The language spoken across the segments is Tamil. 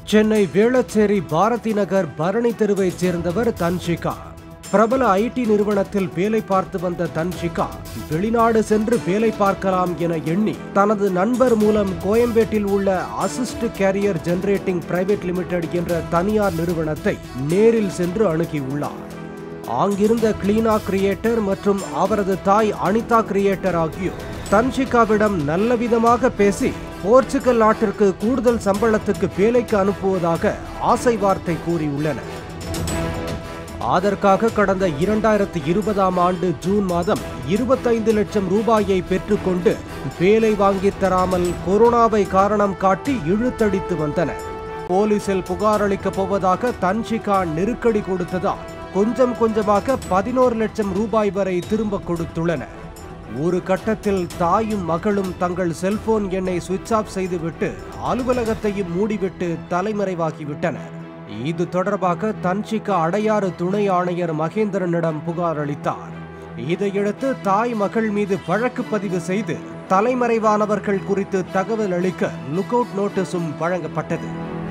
சென்னை வேளச்சேரி பாரதி நகர் பரணி தெருவைச் சேர்ந்தவர் தன்ஷிகா பிரபல ஐடி நிறுவனத்தில் வேலை பார்த்து வந்த தன்ஷிகா வெளிநாடு சென்று வேலை பார்க்கலாம் என எண்ணி தனது நண்பர் மூலம் கோயம்பேட்டில் உள்ள assist career generating private limited என்ற தனியார் நிறுவனத்தை நேரில் சென்று அணுகியுள்ளார் அங்கிருந்த கிளீனா கிரியேட்டர் மற்றும் அவரது தாய் அனிதா கிரியேட்டர் ஆகியோர் தன்ஷிகாவிடம் நல்ல விதமாக பேசி போர்ச்சுகல் நாட்டிற்கு கூடுதல் சம்பளத்துக்கு வேலைக்கு அனுப்புவதாக ஆசை வார்த்தை கூறியுள்ளனர் அதற்காக கடந்த இரண்டாயிரத்தி இருபதாம் ஆண்டு ஜூன் மாதம் இருபத்தைந்து லட்சம் ரூபாயை பெற்றுக்கொண்டு வேலை வாங்கித் தராமல் கொரோனாவை காரணம் காட்டி இழுத்தடித்து வந்தனர் போலீசில் புகார் அளிக்கப் போவதாக தன்ஷிகா நெருக்கடி கொடுத்ததால் கொஞ்சம் கொஞ்சமாக பதினோரு லட்சம் ரூபாய் வரை திரும்ப கொடுத்துள்ளனர் ஒரு கட்டத்தில் தாயும் மகளும் தங்கள் செல்போன் எண்ணை சுவிட்ச் ஆஃப் செய்துவிட்டு அலுவலகத்தையும் மூடிவிட்டு தலைமறைவாகிவிட்டனர் இது தொடர்பாக தன்ஷிகா அடையாறு துணை ஆணையர் மகேந்திரனிடம் புகார் அளித்தார் இதையடுத்து தாய் மகள் மீது வழக்கு பதிவு செய்து தலைமறைவானவர்கள் குறித்து தகவல் அளிக்க லுக் அவுட் நோட்டீஸும் வழங்கப்பட்டது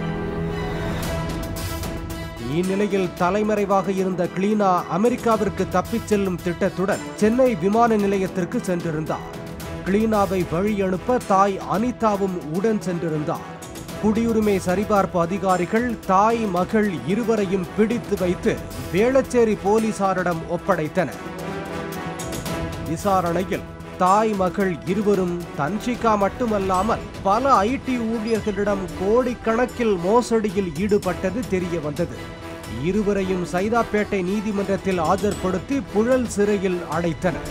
இந்நிலையில் தலைமறைவாக இருந்த கிளீனா அமெரிக்காவிற்கு தப்பிச் செல்லும் திட்டத்துடன் சென்னை விமான நிலையத்திற்கு சென்றிருந்தார் கிளீனாவை வழி அனுப்ப தாய் அனிதாவும் உடன் சென்றிருந்தார் குடியுரிமை சரிபார்ப்பு அதிகாரிகள் தாய் மகள் இருவரையும் பிடித்து வைத்து வேளச்சேரி போலீசாரிடம் ஒப்படைத்தனர் விசாரணையில் தாய் மகள் இருவரும் தன்ஷிகா மட்டுமல்லாமல் பல ஐடி ஊழியர்களிடம் கோடிக்கணக்கில் மோசடியில் ஈடுபட்டது தெரிய வந்தது இருவரையும் சைதாப்பேட்டை நீதிமன்றத்தில் ஆஜர்படுத்தி புழல் சிறையில் அடைத்தனர்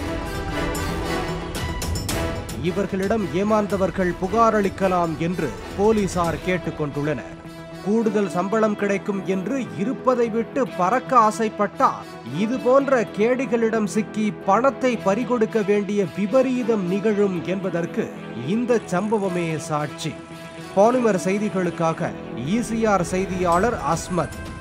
இவர்களிடம் ஏமாந்தவர்கள் புகார் அளிக்கலாம் என்று போலீசார் கேட்டுக்கொண்டுள்ளனர் கூடுதல் சம்பளம் கிடைக்கும் என்று இருப்பதை விட்டு பறக்க ஆசைப்பட்டால் இது போன்ற கேடிகளிடம் சிக்கி பணத்தை பறிகொடுக்க வேண்டிய விபரீதம் நிகழும் என்பதற்கு இந்த சம்பவமே சாட்சி பாலிமர் செய்திகளுக்காக ஈசிஆர் செய்தியாளர் அஸ்மத்